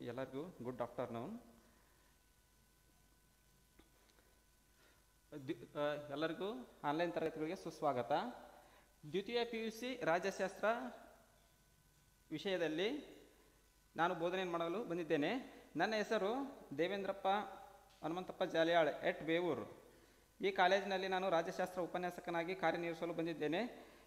ಎಲ್ಲರಿಗೂ good afternoon ಎಲ್ಲರಿಗೂ online ತರಗತಿಗಳಿಗೆ ಸುಸ್ವಾಗತ ದ್ವಿತೀಯ ಪಿ ಯು ಸಿ ರಾಜ್ಯಶಾಸ್ತ್ರ ವಿಷಯದಲ್ಲಿ ನಾನು ಬೋಧನೆ ಮಾಡಲು ಬಂದಿದ್ದೇನೆ ನನ್ನ ಹೆಸರು ದೇವೇಂದ್ರಪ್ಪ ಹನುಮಂತಪ್ಪ ಜಾಲಿಯಾಳ್ ಎಟ್ ಬೇವೂರ್ ಈ ಕಾಲೇಜಿನಲ್ಲಿ ನಾನು ರಾಜ್ಯಶಾಸ್ತ್ರ ಉಪನ್ಯಾಸಕನಾಗಿ ಕಾರ್ಯನಿರ್ವಹಿಸಲು ಬಂದಿದ್ದೇನೆ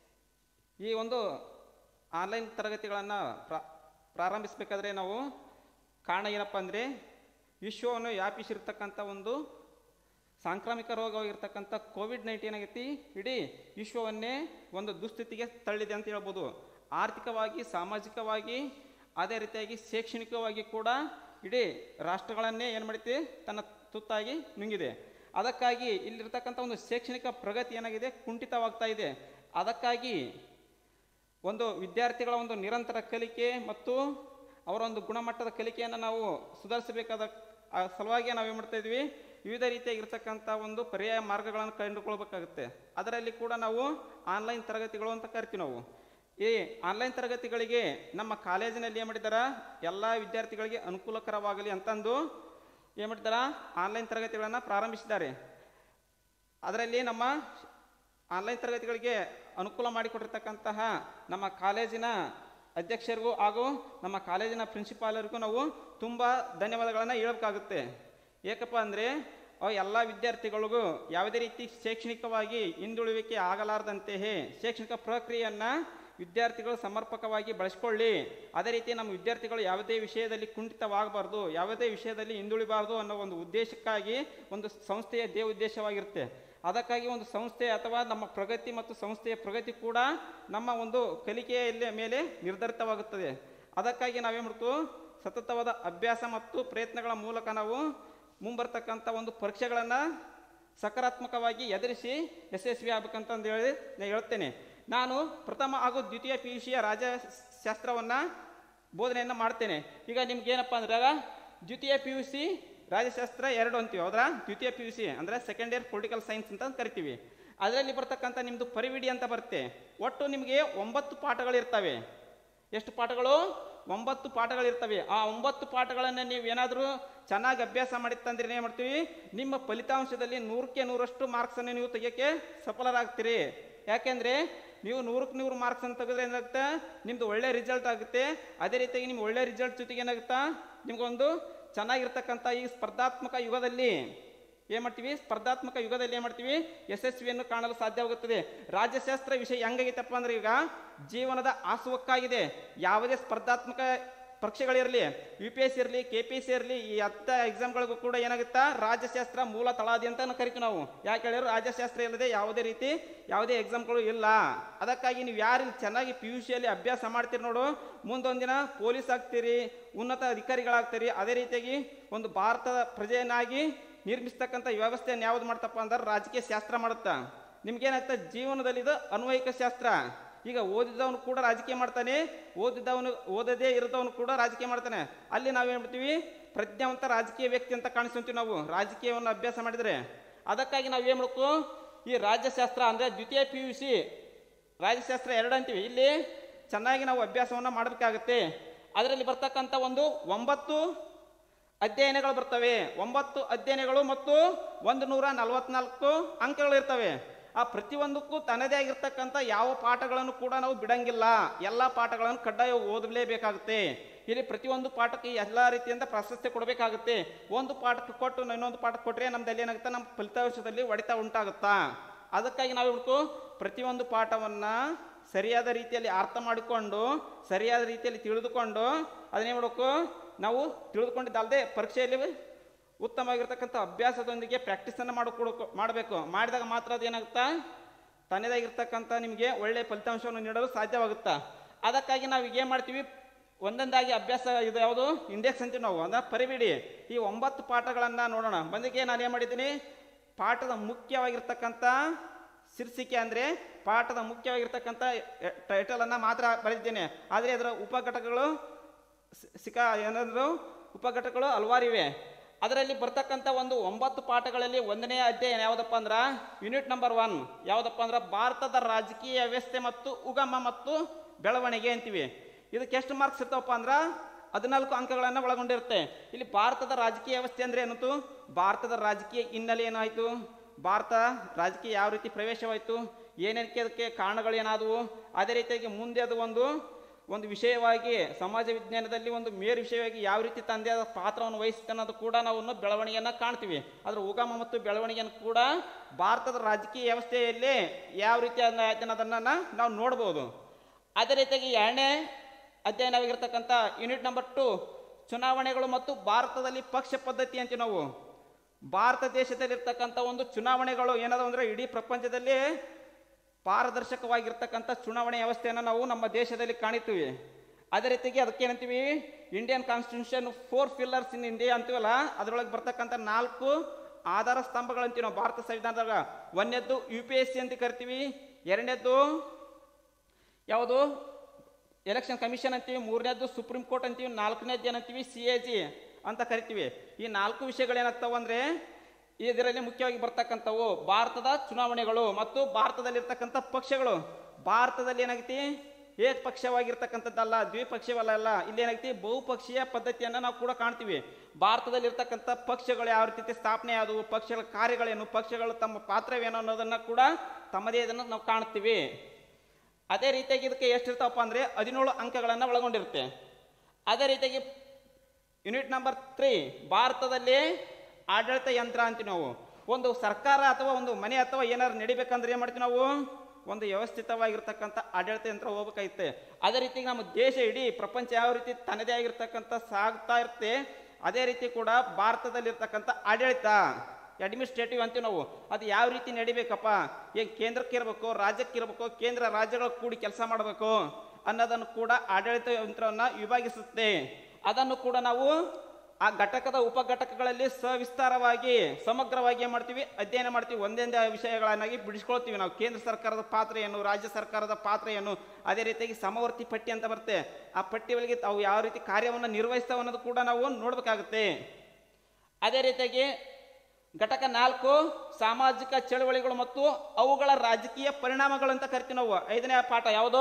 ಈ ಒಂದು ಆನ್ಲೈನ್ ತರಗತಿಗಳನ್ನು ಪ್ರಾ ಪ್ರಾರಂಭಿಸಬೇಕಾದ್ರೆ ನಾವು ಕಾರಣ ಏನಪ್ಪ ಅಂದರೆ ವಿಶ್ವವನ್ನು ವ್ಯಾಪಿಸಿರ್ತಕ್ಕಂಥ ಒಂದು ಸಾಂಕ್ರಾಮಿಕ ರೋಗವಾಗಿರ್ತಕ್ಕಂಥ ಕೋವಿಡ್ ನೈನ್ಟೀನ್ ಆಗೈತಿ ಇಡೀ ವಿಶ್ವವನ್ನೇ ಒಂದು ದುಸ್ಥಿತಿಗೆ ತಳ್ಳಿದೆ ಅಂತ ಹೇಳ್ಬೋದು ಆರ್ಥಿಕವಾಗಿ ಸಾಮಾಜಿಕವಾಗಿ ಅದೇ ರೀತಿಯಾಗಿ ಶೈಕ್ಷಣಿಕವಾಗಿ ಕೂಡ ಇಡೀ ರಾಷ್ಟ್ರಗಳನ್ನೇ ಏನು ಮಾಡೈತಿ ತನ್ನ ತುತ್ತಾಗಿ ನುಂಗಿದೆ ಅದಕ್ಕಾಗಿ ಇಲ್ಲಿರ್ತಕ್ಕಂಥ ಒಂದು ಶೈಕ್ಷಣಿಕ ಪ್ರಗತಿ ಏನಾಗಿದೆ ಕುಂಠಿತವಾಗ್ತಾ ಇದೆ ಅದಕ್ಕಾಗಿ ಒಂದು ವಿದ್ಯಾರ್ಥಿಗಳ ಒಂದು ನಿರಂತರ ಕಲಿಕೆ ಮತ್ತು ಅವರ ಒಂದು ಗುಣಮಟ್ಟದ ಕಲಿಕೆಯನ್ನು ನಾವು ಸುಧಾರಿಸಬೇಕಾದ ಆ ಸಲುವಾಗಿ ನಾವು ಏನು ಮಾಡ್ತಾ ಇದ್ವಿ ವಿವಿಧ ರೀತಿಯಾಗಿರ್ತಕ್ಕಂಥ ಒಂದು ಪರ್ಯಾಯ ಮಾರ್ಗಗಳನ್ನು ಕಂಡುಕೊಳ್ಬೇಕಾಗುತ್ತೆ ಅದರಲ್ಲಿ ಕೂಡ ನಾವು ಆನ್ಲೈನ್ ತರಗತಿಗಳು ಅಂತ ಕರಿತೀವಿ ನಾವು ಈ ಆನ್ಲೈನ್ ತರಗತಿಗಳಿಗೆ ನಮ್ಮ ಕಾಲೇಜಿನಲ್ಲಿ ಏನು ಮಾಡಿದಾರ ಎಲ್ಲ ವಿದ್ಯಾರ್ಥಿಗಳಿಗೆ ಅನುಕೂಲಕರವಾಗಲಿ ಅಂತಂದು ಏನು ಮಾಡಿದಾರ ಆನ್ಲೈನ್ ತರಗತಿಗಳನ್ನು ಪ್ರಾರಂಭಿಸಿದ್ದಾರೆ ಅದರಲ್ಲಿ ನಮ್ಮ ಆನ್ಲೈನ್ ತರಗತಿಗಳಿಗೆ ಅನುಕೂಲ ಮಾಡಿಕೊಟ್ಟಿರ್ತಕ್ಕಂತಹ ನಮ್ಮ ಕಾಲೇಜಿನ ಅಧ್ಯಕ್ಷರಿಗೂ ಹಾಗೂ ನಮ್ಮ ಕಾಲೇಜಿನ ಪ್ರಿನ್ಸಿಪಾಲರಿಗೂ ನಾವು ತುಂಬ ಧನ್ಯವಾದಗಳನ್ನು ಹೇಳಬೇಕಾಗುತ್ತೆ ಏಕಪ್ಪ ಅಂದರೆ ಅವು ಎಲ್ಲ ವಿದ್ಯಾರ್ಥಿಗಳಿಗೂ ಯಾವುದೇ ರೀತಿ ಶೈಕ್ಷಣಿಕವಾಗಿ ಹಿಂದುಳುವಿಕೆ ಆಗಲಾರದಂತೆಯೇ ಶೈಕ್ಷಣಿಕ ಪ್ರಕ್ರಿಯೆಯನ್ನು ವಿದ್ಯಾರ್ಥಿಗಳು ಸಮರ್ಪಕವಾಗಿ ಬಳಸ್ಕೊಳ್ಳಿ ಅದೇ ರೀತಿ ನಮ್ಮ ವಿದ್ಯಾರ್ಥಿಗಳು ಯಾವುದೇ ವಿಷಯದಲ್ಲಿ ಕುಂಠಿತವಾಗಬಾರ್ದು ಯಾವುದೇ ವಿಷಯದಲ್ಲಿ ಹಿಂದುಳಿಬಾರ್ದು ಅನ್ನೋ ಒಂದು ಉದ್ದೇಶಕ್ಕಾಗಿ ಒಂದು ಸಂಸ್ಥೆಯ ದೇ ಉದ್ದೇಶವಾಗಿರುತ್ತೆ ಅದಕ್ಕಾಗಿ ಒಂದು ಸಂಸ್ಥೆ ಅಥವಾ ನಮ್ಮ ಪ್ರಗತಿ ಮತ್ತು ಸಂಸ್ಥೆಯ ಪ್ರಗತಿ ಕೂಡ ನಮ್ಮ ಒಂದು ಕಲಿಕೆಯ ಮೇಲೆ ನಿರ್ಧರಿತವಾಗುತ್ತದೆ ಅದಕ್ಕಾಗಿ ನಾವೇನು ಮಾಡ್ತು ಸತತವಾದ ಅಭ್ಯಾಸ ಮತ್ತು ಪ್ರಯತ್ನಗಳ ಮೂಲಕ ನಾವು ಮುಂಬರ್ತಕ್ಕಂಥ ಒಂದು ಪರೀಕ್ಷೆಗಳನ್ನು ಸಕಾರಾತ್ಮಕವಾಗಿ ಎದುರಿಸಿ ಯಶಸ್ವಿ ಆಗ್ಬೇಕಂತಂದು ಹೇಳಿ ನಾನು ಹೇಳ್ತೇನೆ ನಾನು ಪ್ರಥಮ ಹಾಗೂ ದ್ವಿತೀಯ ಪಿ ಯು ಸಿಯ ರಾಜ್ಯಶಾಸ್ತ್ರವನ್ನು ಬೋಧನೆಯನ್ನು ಮಾಡ್ತೇನೆ ಈಗ ನಿಮ್ಗೆ ಏನಪ್ಪ ಅಂದ್ರೆ ಆಗ ದ್ವಿತೀಯ ಪಿ ಯು ಸಿ ರಾಜ್ಯಶಾಸ್ತ್ರ ಎರಡು ಅಂತೀವಿ ಹೌದ್ರಾ ದ್ವಿತೀಯ ಪಿ ಯು ಸಿ ಅಂದರೆ ಸೆಕೆಂಡ್ ಇಯರ್ ಪೊಲಿಟಿಕಲ್ ಸೈನ್ಸ್ ಅಂತ ಕರಿತೀವಿ ಅದರಲ್ಲಿ ಬರ್ತಕ್ಕಂಥ ನಿಮ್ಮದು ಪರಿವಿಡಿ ಅಂತ ಬರುತ್ತೆ ಒಟ್ಟು ನಿಮಗೆ ಒಂಬತ್ತು ಪಾಠಗಳಿರ್ತವೆ ಎಷ್ಟು ಪಾಠಗಳು ಒಂಬತ್ತು ಪಾಠಗಳಿರ್ತವೆ ಆ ಒಂಬತ್ತು ಪಾಠಗಳನ್ನು ನೀವು ಏನಾದರೂ ಚೆನ್ನಾಗಿ ಅಭ್ಯಾಸ ಮಾಡಿತ್ತಂದ್ರೆ ಏನು ಮಾಡ್ತೀವಿ ನಿಮ್ಮ ಫಲಿತಾಂಶದಲ್ಲಿ ನೂರಕ್ಕೆ ನೂರಷ್ಟು ಮಾರ್ಕ್ಸನ್ನು ನೀವು ತೆಗಿಯೋಕ್ಕೆ ಸಫಲರಾಗ್ತೀರಿ ಯಾಕೆಂದರೆ ನೀವು ನೂರಕ್ಕೆ ನೂರು ಮಾರ್ಕ್ಸ್ ಅಂತ ತೆಗೆದ್ರೆ ಏನಾಗುತ್ತೆ ನಿಮ್ದು ಒಳ್ಳೆ ರಿಸಲ್ಟ್ ಆಗುತ್ತೆ ಅದೇ ರೀತಿಯಾಗಿ ನಿಮ್ಮ ಒಳ್ಳೆ ರಿಸಲ್ಟ್ ಜೊತೆಗೆ ಏನಾಗುತ್ತಾ ನಿಮ್ಗೊಂದು ಚೆನ್ನಾಗಿರ್ತಕ್ಕಂಥ ಈ ಸ್ಪರ್ಧಾತ್ಮಕ ಯುಗದಲ್ಲಿ ಏನು ಮಾಡ್ತೀವಿ ಸ್ಪರ್ಧಾತ್ಮಕ ಯುಗದಲ್ಲಿ ಏನು ಮಾಡ್ತೀವಿ ಯಶಸ್ವಿಯನ್ನು ಕಾಣಲು ಸಾಧ್ಯವಾಗುತ್ತದೆ ರಾಜ್ಯಶಾಸ್ತ್ರ ವಿಷಯ ಹೆಂಗಾಗೈತಪ್ಪ ಅಂದ್ರೆ ಈಗ ಜೀವನದ ಆಸುವಕ್ಕಾಗಿದೆ ಯಾವುದೇ ಸ್ಪರ್ಧಾತ್ಮಕ ಪರೀಕ್ಷೆಗಳಿರಲಿ ಯು ಪಿ ಎಸ್ ಸಿ ಇರಲಿ ಕೆ ಪಿ ಎಸ್ ಸಿ ಇರಲಿ ಈ ಹತ್ತ ಎಕ್ಸಾಮ್ಗಳಿಗೂ ಕೂಡ ಏನಾಗುತ್ತಾ ರಾಜ್ಯಶಾಸ್ತ್ರ ಮೂಲ ತಳಾದಿ ಅಂತ ಕರಿತೀವಿ ನಾವು ಯಾಕೆ ಹೇಳಿದ್ರು ರಾಜ್ಯಶಾಸ್ತ್ರ ಇಲ್ಲದೆ ಯಾವುದೇ ರೀತಿ ಯಾವುದೇ ಎಕ್ಸಾಮ್ಗಳು ಇಲ್ಲ ಅದಕ್ಕಾಗಿ ನೀವು ಯಾರು ಚೆನ್ನಾಗಿ ಪಿ ಯು ಸಿಯಲ್ಲಿ ಅಭ್ಯಾಸ ಮಾಡ್ತೀರಿ ನೋಡು ಮುಂದೊಂದಿನ ಪೊಲೀಸ್ ಆಗ್ತೀರಿ ಉನ್ನತ ಅಧಿಕಾರಿಗಳಾಗ್ತೀರಿ ಅದೇ ರೀತಿಯಾಗಿ ಒಂದು ಭಾರತದ ಪ್ರಜೆಯನ್ನಾಗಿ ನಿರ್ಮಿಸ್ತಕ್ಕಂಥ ವ್ಯವಸ್ಥೆಯನ್ನು ಯಾವ್ದು ಮಾಡ್ತಪ್ಪ ಅಂದ್ರೆ ರಾಜಕೀಯ ಶಾಸ್ತ್ರ ಮಾಡುತ್ತಾ ನಿಮ್ಗೇನಾಗ್ತದೆ ಜೀವನದಲ್ಲಿ ಇದು ಅನ್ವಯಿಕ ಶಾಸ್ತ್ರ ಈಗ ಓದಿದವನು ಕೂಡ ರಾಜಕೀಯ ಮಾಡ್ತಾನೆ ಓದಿದವನು ಓದದೇ ಇರದವನು ಕೂಡ ರಾಜಕೀಯ ಮಾಡ್ತಾನೆ ಅಲ್ಲಿ ನಾವೇನು ಮಾಡ್ತೀವಿ ಪ್ರಜ್ಞಾವಂತ ರಾಜಕೀಯ ವ್ಯಕ್ತಿ ಅಂತ ಕಾಣಿಸ್ಕೊಂತೀವಿ ನಾವು ರಾಜಕೀಯವನ್ನು ಅಭ್ಯಾಸ ಮಾಡಿದರೆ ಅದಕ್ಕಾಗಿ ನಾವು ಏನು ಮಾಡಬೇಕು ಈ ರಾಜ್ಯಶಾಸ್ತ್ರ ಅಂದರೆ ದ್ವಿತೀಯ ಪಿ ಯು ಸಿ ರಾಜ್ಯಶಾಸ್ತ್ರ ಎರಡು ಅಂತೀವಿ ಇಲ್ಲಿ ಚೆನ್ನಾಗಿ ನಾವು ಅಭ್ಯಾಸವನ್ನು ಮಾಡಬೇಕಾಗುತ್ತೆ ಅದರಲ್ಲಿ ಬರ್ತಕ್ಕಂಥ ಒಂದು ಒಂಬತ್ತು ಅಧ್ಯಯನಗಳು ಬರ್ತವೆ ಒಂಬತ್ತು ಅಧ್ಯಯನಗಳು ಮತ್ತು ಒಂದು ನೂರ ನಲವತ್ನಾಲ್ಕು ಅಂಕಗಳು ಇರ್ತವೆ ಆ ಪ್ರತಿಯೊಂದಕ್ಕೂ ತನ್ನದೇ ಆಗಿರ್ತಕ್ಕಂಥ ಯಾವ ಪಾಠಗಳನ್ನು ಕೂಡ ನಾವು ಬಿಡಂಗಿಲ್ಲ ಎಲ್ಲ ಪಾಠಗಳನ್ನು ಕಡ್ಡಾಯ ಓದಲೇಬೇಕಾಗುತ್ತೆ ಇಲ್ಲಿ ಪ್ರತಿಯೊಂದು ಪಾಠಕ್ಕೆ ಎಲ್ಲ ರೀತಿಯಿಂದ ಪ್ರಾಶಸ್ತ್ಯ ಕೊಡಬೇಕಾಗುತ್ತೆ ಒಂದು ಪಾಠಕ್ಕೆ ಕೊಟ್ಟು ಇನ್ನೊಂದು ಪಾಠಕ್ಕೆ ಕೊಟ್ಟರೆ ನಮ್ದಲ್ಲಿ ಏನಾಗುತ್ತೆ ನಮ್ಮ ಫಲಿತಾಂಶದಲ್ಲಿ ಹೊಡೆತ ಉಂಟಾಗುತ್ತಾ ಅದಕ್ಕಾಗಿ ನಾವು ಹೇಳ್ಬೇಕು ಪ್ರತಿಯೊಂದು ಪಾಠವನ್ನು ಸರಿಯಾದ ರೀತಿಯಲ್ಲಿ ಅರ್ಥ ಮಾಡಿಕೊಂಡು ಸರಿಯಾದ ರೀತಿಯಲ್ಲಿ ತಿಳಿದುಕೊಂಡು ಅದನ್ನೇ ಮಾಡಬೇಕು ನಾವು ತಿಳಿದುಕೊಂಡಿದ್ದಲ್ಲದೆ ಪರೀಕ್ಷೆಯಲ್ಲಿ ಉತ್ತಮವಾಗಿರ್ತಕ್ಕಂಥ ಅಭ್ಯಾಸದೊಂದಿಗೆ ಪ್ರಾಕ್ಟೀಸನ್ನು ಮಾಡಿಕೊಡಬೇಕು ಮಾಡಬೇಕು ಮಾಡಿದಾಗ ಮಾತ್ರ ಅದೇನಾಗುತ್ತಾ ತನ್ನದಾಗಿರ್ತಕ್ಕಂಥ ನಿಮಗೆ ಒಳ್ಳೆಯ ಫಲಿತಾಂಶವನ್ನು ನೀಡಲು ಸಾಧ್ಯವಾಗುತ್ತಾ ಅದಕ್ಕಾಗಿ ನಾವು ಈಗ ಏನು ಮಾಡ್ತೀವಿ ಒಂದೊಂದಾಗಿ ಅಭ್ಯಾಸ ಇದು ಯಾವುದು ಇಂಡೆಕ್ಸ್ ಅಂತೀವಿ ನಾವು ಅಂದ್ರೆ ಪರಿಬಿಡಿ ಈ ಒಂಬತ್ತು ಪಾಠಗಳನ್ನು ನೋಡೋಣ ಬಂದಿಗೆ ನಾನು ಏನು ಮಾಡಿದ್ದೀನಿ ಪಾಠದ ಮುಖ್ಯವಾಗಿರ್ತಕ್ಕಂಥ ಶೀರ್ಷಿಕೆ ಅಂದರೆ ಪಾಠದ ಮುಖ್ಯವಾಗಿರ್ತಕ್ಕಂಥ ಟೈಟಲನ್ನು ಮಾತ್ರ ಬರೆದಿದ್ದೇನೆ ಆದರೆ ಅದರ ಉಪಘಟಕಗಳು ಸಿಕ್ಕ ಏನಾದರೂ ಉಪಘಟಕಗಳು ಹಲವಾರಿವೆ ಅದರಲ್ಲಿ ಬರ್ತಕ್ಕಂಥ ಒಂದು ಒಂಬತ್ತು ಪಾಠಗಳಲ್ಲಿ ಒಂದನೇ ಅಧ್ಯಾಯ ಯಾವುದಪ್ಪ ಅಂದ್ರೆ ಯೂನಿಟ್ ನಂಬರ್ ಒನ್ ಯಾವುದಪ್ಪ ಅಂದ್ರೆ ಭಾರತದ ರಾಜಕೀಯ ವ್ಯವಸ್ಥೆ ಮತ್ತು ಉಗಮ ಮತ್ತು ಬೆಳವಣಿಗೆ ಅಂತೀವಿ ಇದಕ್ಕೆ ಎಷ್ಟು ಮಾರ್ಕ್ಸ್ ಇರ್ತಾವಪ್ಪ ಅಂದ್ರೆ ಹದಿನಾಲ್ಕು ಅಂಕಗಳನ್ನು ಒಳಗೊಂಡಿರುತ್ತೆ ಇಲ್ಲಿ ಭಾರತದ ರಾಜಕೀಯ ವ್ಯವಸ್ಥೆ ಅಂದ್ರೆ ಏನಂತು ಭಾರತದ ರಾಜಕೀಯ ಹಿನ್ನೆಲೆ ಏನಾಯಿತು ಭಾರತ ರಾಜಕೀಯ ಯಾವ ರೀತಿ ಪ್ರವೇಶವಾಯಿತು ಏನೇನಕ್ಕೆ ಅದಕ್ಕೆ ಕಾರಣಗಳೇನಾದವು ಅದೇ ರೀತಿಯಾಗಿ ಮುಂದೆ ಅದು ಒಂದು ಒಂದು ವಿಷಯವಾಗಿ ಸಮಾಜ ವಿಜ್ಞಾನದಲ್ಲಿ ಒಂದು ಮೇರು ವಿಷಯವಾಗಿ ಯಾವ ರೀತಿ ತಂದೆ ಆದ ಪಾತ್ರವನ್ನು ವಹಿಸುತ್ತೆ ಅನ್ನೋದು ಕೂಡ ನಾವು ಒಂದು ಬೆಳವಣಿಗೆಯನ್ನು ಕಾಣ್ತೀವಿ ಅದರ ಉಗಮ ಮತ್ತು ಬೆಳವಣಿಗೆಯನ್ನು ಕೂಡ ಭಾರತದ ರಾಜಕೀಯ ವ್ಯವಸ್ಥೆಯಲ್ಲಿ ಯಾವ ರೀತಿ ಆಯ್ತು ಅನ್ನೋದನ್ನು ನಾವು ನೋಡ್ಬೋದು ಅದೇ ರೀತಿಯಾಗಿ ಎರಡನೇ ಅಧ್ಯಯನವಾಗಿರ್ತಕ್ಕಂಥ ಯೂನಿಟ್ ನಂಬರ್ ಟು ಚುನಾವಣೆಗಳು ಮತ್ತು ಭಾರತದಲ್ಲಿ ಪಕ್ಷ ಪದ್ಧತಿ ಅಂತೀವಿ ನಾವು ಭಾರತ ದೇಶದಲ್ಲಿರ್ತಕ್ಕಂಥ ಒಂದು ಚುನಾವಣೆಗಳು ಏನದು ಅಂದರೆ ಇಡೀ ಪ್ರಪಂಚದಲ್ಲಿ ಪಾರದರ್ಶಕವಾಗಿರ್ತಕ್ಕಂಥ ಚುನಾವಣೆ ವ್ಯವಸ್ಥೆಯನ್ನು ನಾವು ನಮ್ಮ ದೇಶದಲ್ಲಿ ಕಾಣಿತೀವಿ ಅದೇ ರೀತಿಗೆ ಅದಕ್ಕೆ ಏನಂತೀವಿ Indian constitution four pillars in India ಅಂತೀವಲ್ಲ ಅದರೊಳಗೆ ಬರ್ತಕ್ಕಂಥ ನಾಲ್ಕು ಆಧಾರ ಸ್ತಂಭಗಳಂತೀವಿ ನಾವು ಭಾರತ ಸಂವಿಧಾನದಾಗ ಒಂದನೇದ್ದು ಯು ಪಿ ಎಸ್ ಸಿ ಅಂತ ಕರಿತೀವಿ ಎರಡನೇದ್ದು ಯಾವುದು ಎಲೆಕ್ಷನ್ ಕಮಿಷನ್ ಅಂತೀವಿ ಮೂರನೇದ್ದು ಸುಪ್ರೀಂ ಕೋರ್ಟ್ ಅಂತೀವಿ ನಾಲ್ಕನೇದ್ದು ಏನಂತೀವಿ ಸಿ ಎ ಜಿ ಅಂತ ಕರಿತೀವಿ ಈ ನಾಲ್ಕು ವಿಷಯಗಳೇನಾಗ್ತಾವ ಅಂದರೆ ಇದರಲ್ಲಿ ಮುಖ್ಯವಾಗಿ ಬರ್ತಕ್ಕಂಥವು ಭಾರತದ ಚುನಾವಣೆಗಳು ಮತ್ತು ಭಾರತದಲ್ಲಿರ್ತಕ್ಕಂಥ ಪಕ್ಷಗಳು ಭಾರತದಲ್ಲಿ ಏನಾಗೈತಿ ಏಕಪಕ್ಷವಾಗಿರ್ತಕ್ಕಂಥದ್ದಲ್ಲ ದ್ವಿಪಕ್ಷೀಯವಲ್ಲ ಅಲ್ಲ ಇಲ್ಲಿ ಏನಾಗೈತಿ ಬಹುಪಕ್ಷೀಯ ಪದ್ಧತಿಯನ್ನು ನಾವು ಕೂಡ ಕಾಣ್ತೀವಿ ಭಾರತದಲ್ಲಿರ್ತಕ್ಕಂಥ ಪಕ್ಷಗಳು ಯಾವ ರೀತಿ ಸ್ಥಾಪನೆ ಆದವು ಪಕ್ಷಗಳ ಕಾರ್ಯಗಳೇನು ಪಕ್ಷಗಳು ತಮ್ಮ ಪಾತ್ರವೇನು ಅನ್ನೋದನ್ನು ಕೂಡ ತಮ್ಮದೇ ಇದನ್ನು ನಾವು ಕಾಣ್ತೀವಿ ಅದೇ ರೀತಿಯಾಗಿ ಇದಕ್ಕೆ ಎಷ್ಟಿರ್ತಾವಪ್ಪ ಅಂದರೆ ಹದಿನೇಳು ಅಂಕಗಳನ್ನು ಒಳಗೊಂಡಿರುತ್ತೆ ಅದೇ ರೀತಿಯಾಗಿ ಯೂನಿಟ್ ನಂಬರ್ ತ್ರೀ ಭಾರತದಲ್ಲಿ ಆಡಳಿತ ಯಂತ್ರ ಅಂತೀವಿ ನಾವು ಒಂದು ಸರ್ಕಾರ ಅಥವಾ ಒಂದು ಮನೆ ಅಥವಾ ಏನಾದ್ರು ನಡಿಬೇಕಂದ್ರೆ ಏನು ಮಾಡ್ತೀವಿ ನಾವು ಒಂದು ವ್ಯವಸ್ಥಿತವಾಗಿರ್ತಕ್ಕಂಥ ಆಡಳಿತ ಯಂತ್ರ ಹೋಗ್ಬೇಕಾಗುತ್ತೆ ಅದೇ ರೀತಿ ನಮ್ಮ ದೇಶ ಇಡೀ ಪ್ರಪಂಚ ಯಾವ ರೀತಿ ತನ್ನದೇ ಆಗಿರ್ತಕ್ಕಂಥ ಸಾಗ್ತಾ ಇರುತ್ತೆ ಅದೇ ರೀತಿ ಕೂಡ ಭಾರತದಲ್ಲಿರ್ತಕ್ಕಂಥ ಆಡಳಿತ ಅಡ್ಮಿನಿಸ್ಟ್ರೇಟಿವ್ ಅಂತೀವಿ ನಾವು ಅದು ಯಾವ ರೀತಿ ನಡಿಬೇಕಪ್ಪ ಏನು ಕೇಂದ್ರಕ್ಕೆ ಇರಬೇಕು ರಾಜ್ಯಕ್ಕೆ ಇರಬೇಕು ಕೇಂದ್ರ ರಾಜ್ಯಗಳು ಕೂಡಿ ಕೆಲಸ ಮಾಡಬೇಕು ಅನ್ನೋದನ್ನು ಕೂಡ ಆಡಳಿತ ಯಂತ್ರವನ್ನು ವಿಭಾಗಿಸುತ್ತೆ ಅದನ್ನು ಕೂಡ ನಾವು ಆ ಘಟಕದ ಉಪಘಟಕಗಳಲ್ಲಿ ಸವಿಸ್ತಾರವಾಗಿ ಸಮಗ್ರವಾಗಿ ಏನ್ ಮಾಡ್ತೀವಿ ಅಧ್ಯಯನ ಮಾಡ್ತೀವಿ ಒಂದೊಂದೇ ವಿಷಯಗಳನ್ನಾಗಿ ಬಿಡಿಸ್ಕೊಳ್ತೀವಿ ನಾವು ಕೇಂದ್ರ ಸರ್ಕಾರದ ಪಾತ್ರ ಏನು ರಾಜ್ಯ ಸರ್ಕಾರದ ಪಾತ್ರ ಏನು ಅದೇ ರೀತಿಯಾಗಿ ಸಮವರ್ತಿ ಪಟ್ಟಿ ಅಂತ ಬರುತ್ತೆ ಆ ಪಟ್ಟಿ ಒಳಗೆ ಅವು ಯಾವ ರೀತಿ ಕಾರ್ಯವನ್ನು ನಿರ್ವಹಿಸ್ತಾವೆ ಅನ್ನೋದು ಕೂಡ ನಾವು ನೋಡ್ಬೇಕಾಗುತ್ತೆ ಅದೇ ರೀತಿಯಾಗಿ ಘಟಕ ನಾಲ್ಕು ಸಾಮಾಜಿಕ ಚಳವಳಿಗಳು ಮತ್ತು ಅವುಗಳ ರಾಜಕೀಯ ಪರಿಣಾಮಗಳು ಅಂತ ಕರಿತೀವಿ ನಾವು ಐದನೇ ಪಾಠ ಯಾವುದು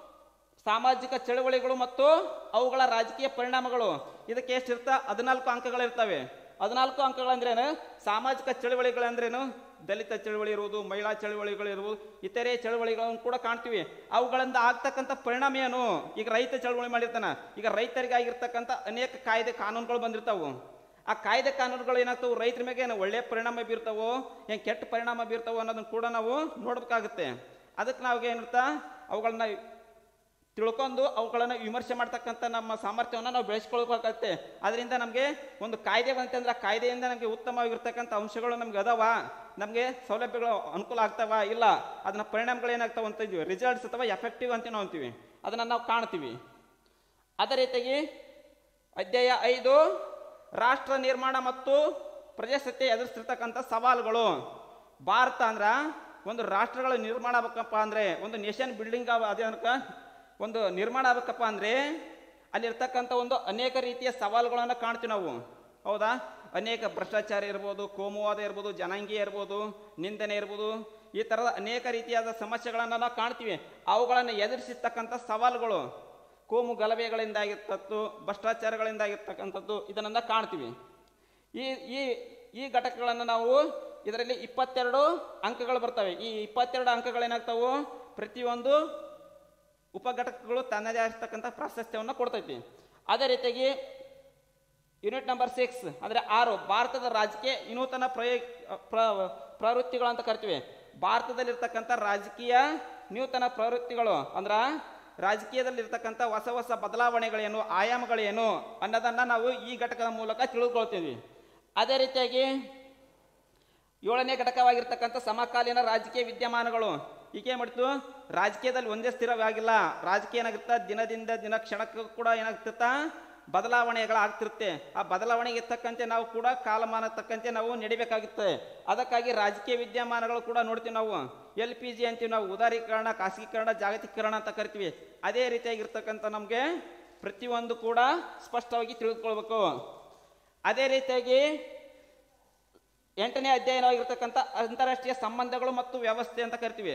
ಸಾಮಾಜಿಕ ಚಳವಳಿಗಳು ಮತ್ತು ಅವುಗಳ ರಾಜಕೀಯ ಪರಿಣಾಮಗಳು ಇದಕ್ಕೆ ಎಷ್ಟಿರ್ತ ಹದಿನಾಲ್ಕು ಅಂಕಗಳಿರ್ತವೆ ಹದಿನಾಲ್ಕು ಅಂಕಗಳಂದ್ರೇನು ಸಾಮಾಜಿಕ ಚಳವಳಿಗಳಂದ್ರೇನು ದಲಿತ ಚಳವಳಿ ಇರುವುದು ಮಹಿಳಾ ಚಳವಳಿಗಳಿರುವುದು ಇತರೆ ಚಳವಳಿಗಳನ್ನು ಕೂಡ ಕಾಣ್ತೀವಿ ಅವುಗಳಿಂದ ಆಗ್ತಕ್ಕಂಥ ಪರಿಣಾಮ ಏನು ಈಗ ರೈತ ಚಳವಳಿ ಮಾಡಿರ್ತಾನ ಈಗ ರೈತರಿಗಾಗಿರ್ತಕ್ಕಂಥ ಅನೇಕ ಕಾಯ್ದೆ ಕಾನೂನುಗಳು ಬಂದಿರ್ತಾವು ಆ ಕಾಯ್ದೆ ಕಾನೂನುಗಳು ಏನಾಗ್ತಾವು ರೈತರ ಮೇಲೆ ಏನು ಒಳ್ಳೆಯ ಪರಿಣಾಮ ಬೀರ್ತಾವೋ ಏನು ಕೆಟ್ಟ ಪರಿಣಾಮ ಬೀರ್ತಾವೋ ಅನ್ನೋದನ್ನ ಕೂಡ ನಾವು ನೋಡ್ಬೇಕಾಗುತ್ತೆ ಅದಕ್ಕೆ ನಾವು ಏನಿರ್ತಾ ಅವುಗಳನ್ನ ತಿಳ್ಕೊಂಡು ಅವುಗಳನ್ನು ವಿಮರ್ಶೆ ಮಾಡ್ತಕ್ಕಂಥ ನಮ್ಮ ಸಾಮರ್ಥ್ಯವನ್ನು ನಾವು ಬೆಳೆಸ್ಕೊಳ್ಬೇಕಾಗತ್ತೆ ಅದರಿಂದ ನಮಗೆ ಒಂದು ಕಾಯ್ದೆ ಬಂತಂದ್ರೆ ಆ ಕಾಯ್ದೆಯಿಂದ ನಮಗೆ ಉತ್ತಮವಾಗಿರ್ತಕ್ಕಂಥ ಅಂಶಗಳು ನಮ್ಗೆ ಅದಾವ ನಮಗೆ ಸೌಲಭ್ಯಗಳು ಅನುಕೂಲ ಆಗ್ತಾವ ಇಲ್ಲ ಅದನ್ನ ಪರಿಣಾಮಗಳು ಏನಾಗ್ತಾವ ಅಂತ ಇದ್ವಿ ರಿಸಲ್ಟ್ಸ್ ಅಥವಾ ಎಫೆಕ್ಟಿವ್ ಅಂತ ನಾವು ಅಂತೀವಿ ಅದನ್ನು ನಾವು ಕಾಣ್ತೀವಿ ಅದೇ ರೀತಿಯಾಗಿ ಅಧ್ಯಾಯ ಐದು ರಾಷ್ಟ್ರ ನಿರ್ಮಾಣ ಮತ್ತು ಪ್ರಜಾಸತ್ತೆ ಎದುರಿಸ್ತಿರ್ತಕ್ಕಂಥ ಸವಾಲುಗಳು ಭಾರತ ಅಂದ್ರ ಒಂದು ರಾಷ್ಟ್ರಗಳ ನಿರ್ಮಾಣ ಆಗ್ಬೇಕಪ್ಪ ಅಂದ್ರೆ ಒಂದು ನೇಷನ್ ಬಿಲ್ಡಿಂಗ್ ಅದೇ ಅನ್ಕ ಒಂದು ನಿರ್ಮಾಣ ಆಗ್ಬೇಕಪ್ಪ ಅಂದ್ರೆ ಅಲ್ಲಿರ್ತಕ್ಕಂಥ ಒಂದು ಅನೇಕ ರೀತಿಯ ಸವಾಲುಗಳನ್ನು ಕಾಣ್ತೀವಿ ನಾವು ಹೌದಾ ಅನೇಕ ಭ್ರಷ್ಟಾಚಾರ ಇರ್ಬೋದು ಕೋಮುವಾದ ಇರ್ಬೋದು ಜನಾಂಗೀಯ ಇರ್ಬೋದು ನಿಂದನೆ ಇರ್ಬೋದು ಈ ಥರದ ಅನೇಕ ರೀತಿಯಾದ ಸಮಸ್ಯೆಗಳನ್ನು ನಾವು ಕಾಣ್ತೀವಿ ಅವುಗಳನ್ನು ಎದುರಿಸಿರ್ತಕ್ಕಂಥ ಸವಾಲುಗಳು ಕೋಮು ಗಲಭೆಗಳಿಂದಾಗಿರ್ತದ್ದು ಭ್ರಷ್ಟಾಚಾರಗಳಿಂದಾಗಿರ್ತಕ್ಕಂಥದ್ದು ಇದನ್ನೆಲ್ಲ ಕಾಣ್ತೀವಿ ಈ ಈ ಈ ಘಟಕಗಳನ್ನು ನಾವು ಇದರಲ್ಲಿ ಇಪ್ಪತ್ತೆರಡು ಅಂಕಗಳು ಬರ್ತವೆ ಈ ಇಪ್ಪತ್ತೆರಡು ಅಂಕಗಳೇನಾಗ್ತಾವು ಪ್ರತಿಯೊಂದು ಉಪಘಟಕಗಳು ತನ್ನದೇ ಆಗಿರ್ತಕ್ಕಂಥ ಪ್ರಾಶಸ್ತ್ಯವನ್ನು ಕೊಡ್ತೈತಿ ಅದೇ ರೀತಿಯಾಗಿ ಯೂನಿಟ್ ನಂಬರ್ ಸಿಕ್ಸ್ ಅಂದರೆ ಆರು ಭಾರತದ ರಾಜಕೀಯ ವಿನೂತನ ಪ್ರಯ ಪ್ರ ಪ್ರವೃತ್ತಿಗಳು ಅಂತ ಕರಿತೀವಿ ಭಾರತದಲ್ಲಿರ್ತಕ್ಕಂಥ ರಾಜಕೀಯ ನೂತನ ಪ್ರವೃತ್ತಿಗಳು ಅಂದ್ರ ರಾಜಕೀಯದಲ್ಲಿರ್ತಕ್ಕಂಥ ಹೊಸ ಹೊಸ ಬದಲಾವಣೆಗಳೇನು ಆಯಾಮಗಳೇನು ಅನ್ನೋದನ್ನು ನಾವು ಈ ಘಟಕದ ಮೂಲಕ ತಿಳಿದುಕೊಳ್ತೀವಿ ಅದೇ ರೀತಿಯಾಗಿ ಏಳನೇ ಘಟಕವಾಗಿರ್ತಕ್ಕಂಥ ಸಮಕಾಲೀನ ರಾಜಕೀಯ ವಿದ್ಯಮಾನಗಳು ಈಗ ಏನ್ ಮಾಡ್ತು ರಾಜಕೀಯದಲ್ಲಿ ಒಂದೇ ಸ್ಥಿರವಾಗಿಲ್ಲ ರಾಜಕೀಯ ಏನಾಗುತ್ತಾ ದಿನದಿಂದ ದಿನ ಕ್ಷಣಕ್ಕೂ ಕೂಡ ಏನಾಗ್ತಿರ್ತಾ ಬದಲಾವಣೆಗಳಾಗ್ತಿರುತ್ತೆ ಆ ಬದಲಾವಣೆಗೆ ತಕ್ಕಂತೆ ನಾವು ಕೂಡ ಕಾಲಮಾನ ತಕ್ಕಂತೆ ನಾವು ನಡಿಬೇಕಾಗುತ್ತೆ ಅದಕ್ಕಾಗಿ ರಾಜಕೀಯ ವಿದ್ಯಮಾನಗಳು ಕೂಡ ನೋಡ್ತೀವಿ ನಾವು ಎಲ್ ಪಿ ಜಿ ಅಂತೀವಿ ನಾವು ಉದಾರೀಕರಣ ಖಾಸಗೀಕರಣ ಜಾಗತೀಕರಣ ಅಂತ ಕರಿತೀವಿ ಅದೇ ರೀತಿಯಾಗಿರ್ತಕ್ಕಂಥ ನಮಗೆ ಪ್ರತಿಯೊಂದು ಕೂಡ ಸ್ಪಷ್ಟವಾಗಿ ತಿಳಿದುಕೊಳ್ಬೇಕು ಅದೇ ರೀತಿಯಾಗಿ ಎಂಟನೇ ಅಧ್ಯಯನವಾಗಿರ್ತಕ್ಕಂಥ ಅಂತಾರಾಷ್ಟ್ರೀಯ ಸಂಬಂಧಗಳು ಮತ್ತು ವ್ಯವಸ್ಥೆ ಅಂತ ಕರಿತೀವಿ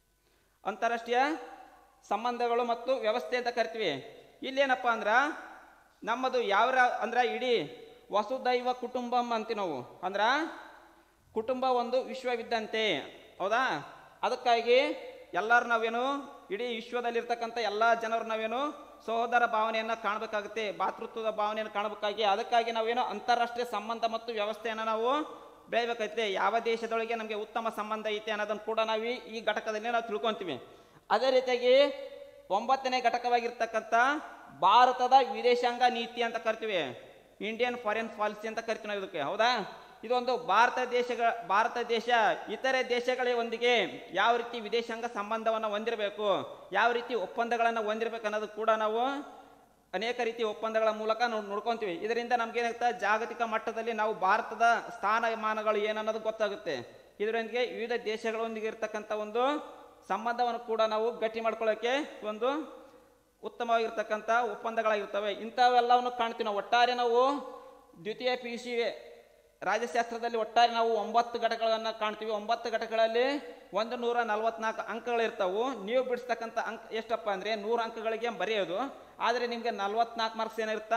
ಅಂತಾರಾಷ್ಟ್ರೀಯ ಸಂಬಂಧಗಳು ಮತ್ತು ವ್ಯವಸ್ಥೆ ಅಂತ ಕರಿತೀವಿ ಇಲ್ಲೇನಪ್ಪ ಅಂದ್ರ ನಮ್ಮದು ಯಾವ ರಾ- ಅಂದ್ರೆ ಇಡೀ ವಸುದೈವ ಕುಟುಂಬಂ ಅಂತೀವಿ ನಾವು ಅಂದ್ರ ಕುಟುಂಬ ಒಂದು ವಿಶ್ವವಿದ್ದಂತೆ ಹೌದಾ ಅದಕ್ಕಾಗಿ ಎಲ್ಲರೂ ನಾವೇನು ಇಡೀ ವಿಶ್ವದಲ್ಲಿರ್ತಕ್ಕಂಥ ಎಲ್ಲ ಜನರು ನಾವೇನು ಸಹೋದರ ಭಾವನೆಯನ್ನು ಕಾಣಬೇಕಾಗುತ್ತೆ ಭಾತೃತ್ವದ ಭಾವನೆಯನ್ನು ಕಾಣಬೇಕಾಗಿ ಅದಕ್ಕಾಗಿ ನಾವೇನು ಅಂತಾರಾಷ್ಟ್ರೀಯ ಸಂಬಂಧ ಮತ್ತು ವ್ಯವಸ್ಥೆಯನ್ನು ನಾವು ಬೆಳಿಬೇಕೈತೆ ಯಾವ ದೇಶದೊಳಗೆ ನಮಗೆ ಉತ್ತಮ ಸಂಬಂಧ ಐತೆ ಅನ್ನೋದನ್ನು ಕೂಡ ನಾವು ಈ- ಈ ಘಟಕದಲ್ಲಿ ನಾವು ತಿಳ್ಕೊಂತೀವಿ ಅದೇ ರೀತಿಯಾಗಿ ಒಂಬತ್ತನೇ ಘಟಕವಾಗಿರ್ತಕ್ಕಂಥ ಭಾರತದ ವಿದೇಶಾಂಗ ನೀತಿ ಅಂತ ಕರಿತೀವಿ ಇಂಡಿಯನ್ ಫಾರಿನ್ ಪಾಲಿಸಿ ಅಂತ ಕರಿತೀವಿ ನಾವು ಇದಕ್ಕೆ ಹೌದಾ ಇದೊಂದು ಭಾರತ ದೇಶಗಳ ಭಾರತ ದೇಶ ಇತರೆ ದೇಶಗಳೊಂದಿಗೆ ಯಾವ ರೀತಿ ವಿದೇಶಾಂಗ ಸಂಬಂಧವನ್ನು ಹೊಂದಿರಬೇಕು ಯಾವ ರೀತಿ ಒಪ್ಪಂದಗಳನ್ನು ಹೊಂದಿರಬೇಕು ಅನ್ನೋದು ಕೂಡ ನಾವು ಅನೇಕ ರೀತಿಯ ಒಪ್ಪಂದಗಳ ಮೂಲಕ ನಾವು ನೋಡ್ಕೊಂತೀವಿ ಇದರಿಂದ ನಮ್ಗೆ ಏನಾಗುತ್ತೆ ಜಾಗತಿಕ ಮಟ್ಟದಲ್ಲಿ ನಾವು ಭಾರತದ ಸ್ಥಾನಮಾನಗಳು ಏನನ್ನೋದು ಗೊತ್ತಾಗುತ್ತೆ ಇದರೊಂದಿಗೆ ವಿವಿಧ ದೇಶಗಳೊಂದಿಗೆ ಇರ್ತಕ್ಕಂಥ ಒಂದು ಸಂಬಂಧವನ್ನು ಕೂಡ ನಾವು ಗಟ್ಟಿ ಮಾಡ್ಕೊಳ್ಳೋಕೆ ಒಂದು ಉತ್ತಮವಾಗಿರ್ತಕ್ಕಂಥ ಒಪ್ಪಂದಗಳಾಗಿರ್ತವೆ ಇಂಥವೆಲ್ಲವನ್ನು ಕಾಣ್ತೀವಿ ನಾವು ಒಟ್ಟಾರೆ ನಾವು ದ್ವಿತೀಯ ಪಿ ಯು ಸಿ ರಾಜ್ಯಶಾಸ್ತ್ರದಲ್ಲಿ ಒಟ್ಟಾರೆ ನಾವು ಒಂಬತ್ತು ಘಟಕಗಳನ್ನು ಕಾಣ್ತೀವಿ ಒಂಬತ್ತು ಘಟಕಗಳಲ್ಲಿ ಒಂದು ನೂರ ನಲವತ್ನಾಲ್ಕು ಅಂಕಗಳಿರ್ತಾವು ನೀವು ಬಿಡಿಸ್ತಕ್ಕಂಥ ಅಂಕ ಎಷ್ಟಪ್ಪ ಅಂದರೆ ನೂರು ಅಂಕಗಳಿಗೆ ಬರೆಯೋದು ಆದರೆ ನಿಮಗೆ ನಲ್ವತ್ನಾಲ್ಕು ಮಾರ್ಕ್ಸ್ ಏನಿರುತ್ತಾ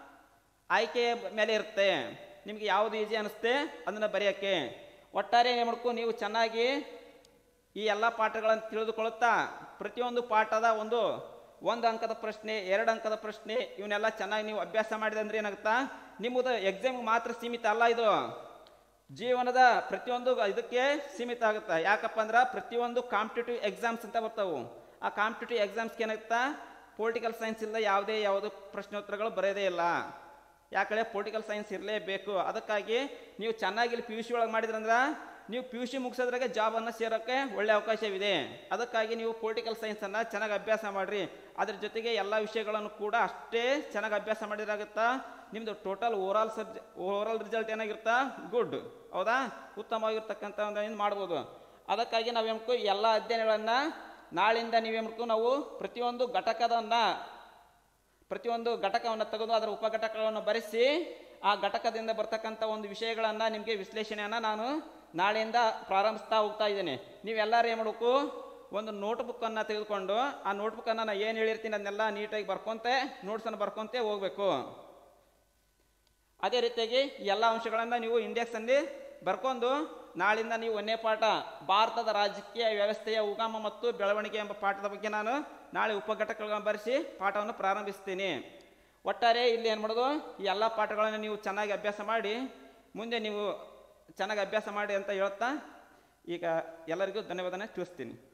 ಆಯ್ಕೆಯ ಮೇಲೆ ಇರುತ್ತೆ ನಿಮಗೆ ಯಾವುದು ಈಜಿ ಅನಿಸುತ್ತೆ ಅದನ್ನು ಬರೆಯೋಕ್ಕೆ ಒಟ್ಟಾರೆ ಏನು ಮಾಡ್ಕೊ ನೀವು ಚೆನ್ನಾಗಿ ಈ ಎಲ್ಲ ಪಾಠಗಳನ್ನು ತಿಳಿದುಕೊಳ್ಳುತ್ತಾ ಪ್ರತಿಯೊಂದು ಪಾಠದ ಒಂದು ಒಂದು ಅಂಕದ ಪ್ರಶ್ನೆ ಎರಡು ಅಂಕದ ಪ್ರಶ್ನೆ ಇವನ್ನೆಲ್ಲ ಚೆನ್ನಾಗಿ ನೀವು ಅಭ್ಯಾಸ ಮಾಡಿದೆ ಅಂದ್ರೆ ಏನಾಗುತ್ತಾ ನಿಮ್ಮದು ಎಕ್ಸಾಮ್ಗೆ ಮಾತ್ರ ಸೀಮಿತ ಅಲ್ಲ ಇದು ಜೀವನದ ಪ್ರತಿಯೊಂದು ಇದಕ್ಕೆ ಸೀಮಿತ ಆಗುತ್ತೆ ಯಾಕಪ್ಪ ಅಂದ್ರೆ ಪ್ರತಿಯೊಂದು ಕಾಂಪಿಟೇಟಿವ್ ಎಕ್ಸಾಮ್ಸ್ ಅಂತ ಬರ್ತಾವು ಆ ಕಾಂಪಿಟೇಟಿವ್ ಎಕ್ಸಾಮ್ಸ್ಗೆ ಏನಾಗುತ್ತಾ ಪೊಲಿಟಿಕಲ್ ಸೈನ್ಸ್ ಇಲ್ಲದೆ ಯಾವುದೇ ಯಾವುದು ಪ್ರಶ್ನೋತ್ತರಗಳು ಬರೋದೇ ಇಲ್ಲ ಯಾಕಂದ್ರೆ ಪೊಲಿಟಿಕಲ್ ಸೈನ್ಸ್ ಇರಲೇಬೇಕು ಅದಕ್ಕಾಗಿ ನೀವು ಚೆನ್ನಾಗಿ ಇಲ್ಲಿ ಪಿ ಯು ಸಿ ಒಳಗೆ ಮಾಡಿದ್ರಂದ್ರೆ ನೀವು ಪಿ ಯು ಸಿ ಮುಗಿಸೋದ್ರಾಗೆ ಜಾಬನ್ನು ಸೇರೋಕ್ಕೆ ಒಳ್ಳೆ ಅವಕಾಶವಿದೆ ಅದಕ್ಕಾಗಿ ನೀವು ಪೊಲಿಟಿಕಲ್ ಸೈನ್ಸನ್ನು ಚೆನ್ನಾಗಿ ಅಭ್ಯಾಸ ಮಾಡಿರಿ ಅದ್ರ ಜೊತೆಗೆ ಎಲ್ಲ ವಿಷಯಗಳನ್ನು ಕೂಡ ಅಷ್ಟೇ ಚೆನ್ನಾಗಿ ಅಭ್ಯಾಸ ಮಾಡಿದ್ರಾಗುತ್ತಾ ನಿಮ್ಮದು ಟೋಟಲ್ ಓವರಾಲ್ ಸಬ್ಜೆ ಓವರಾಲ್ ರಿಸಲ್ಟ್ ಏನಾಗಿರುತ್ತಾ ಗುಡ್ ಹೌದಾ ಉತ್ತಮವಾಗಿರ್ತಕ್ಕಂಥ ಒಂದು ಏನು ಮಾಡ್ಬೋದು ಅದಕ್ಕಾಗಿ ನಾವೇಮಕು ಎಲ್ಲ ಅಧ್ಯಯನಗಳನ್ನು ನಾಳಿಂದ ನೀವೇಮಕು ನಾವು ಪ್ರತಿಯೊಂದು ಘಟಕದನ್ನು ಪ್ರತಿಯೊಂದು ಘಟಕವನ್ನು ತೆಗೆದು ಅದರ ಉಪಘಟಕಗಳನ್ನು ಬರೆಸಿ ಆ ಘಟಕದಿಂದ ಬರ್ತಕ್ಕಂಥ ಒಂದು ವಿಷಯಗಳನ್ನು ನಿಮಗೆ ವಿಶ್ಲೇಷಣೆಯನ್ನು ನಾನು ನಾಳೆಯಿಂದ ಪ್ರಾರಂಭಿಸ್ತಾ ಹೋಗ್ತಾ ಇದ್ದೇನೆ ನೀವೆಲ್ಲರೂ ಏನು ಮಾಡಬೇಕು ಒಂದು ನೋಟ್ಬುಕ್ಕನ್ನು ತೆಗೆದುಕೊಂಡು ಆ ನೋಟ್ಬುಕ್ಕನ್ನು ನಾನು ಏನು ಹೇಳಿರ್ತೀನಿ ಅದನ್ನೆಲ್ಲ ನೀಟಾಗಿ ಬರ್ಕೊಂತೆ ನೋಟ್ಸನ್ನು ಬರ್ಕೊಂತೆ ಹೋಗಬೇಕು ಅದೇ ರೀತಿಯಾಗಿ ಈ ಎಲ್ಲ ಅಂಶಗಳನ್ನು ನೀವು ಇಂಡೆಕ್ಸಲ್ಲಿ ಬರ್ಕೊಂಡು ನಾಳಿಂದ ನೀವು ಒಂದನೇ ಪಾಠ ಭಾರತದ ರಾಜಕೀಯ ವ್ಯವಸ್ಥೆಯ ಉಗಮ ಮತ್ತು ಬೆಳವಣಿಗೆ ಎಂಬ ಪಾಠದ ಬಗ್ಗೆ ನಾನು ನಾಳೆ ಉಪಘಟಕಗಳನ್ನು ಬರೆಸಿ ಪಾಠವನ್ನು ಪ್ರಾರಂಭಿಸ್ತೀನಿ ಒಟ್ಟಾರೆ ಇಲ್ಲಿ ಏನು ಮಾಡೋದು ಈ ಎಲ್ಲ ಪಾಠಗಳನ್ನು ನೀವು ಚೆನ್ನಾಗಿ ಅಭ್ಯಾಸ ಮಾಡಿ ಮುಂದೆ ನೀವು ಚೆನ್ನಾಗಿ ಅಭ್ಯಾಸ ಮಾಡಿ ಅಂತ ಹೇಳ್ತಾ ಈಗ ಎಲ್ಲರಿಗೂ ಧನ್ಯವಾದನೆ ತಿಳಿಸ್ತೀನಿ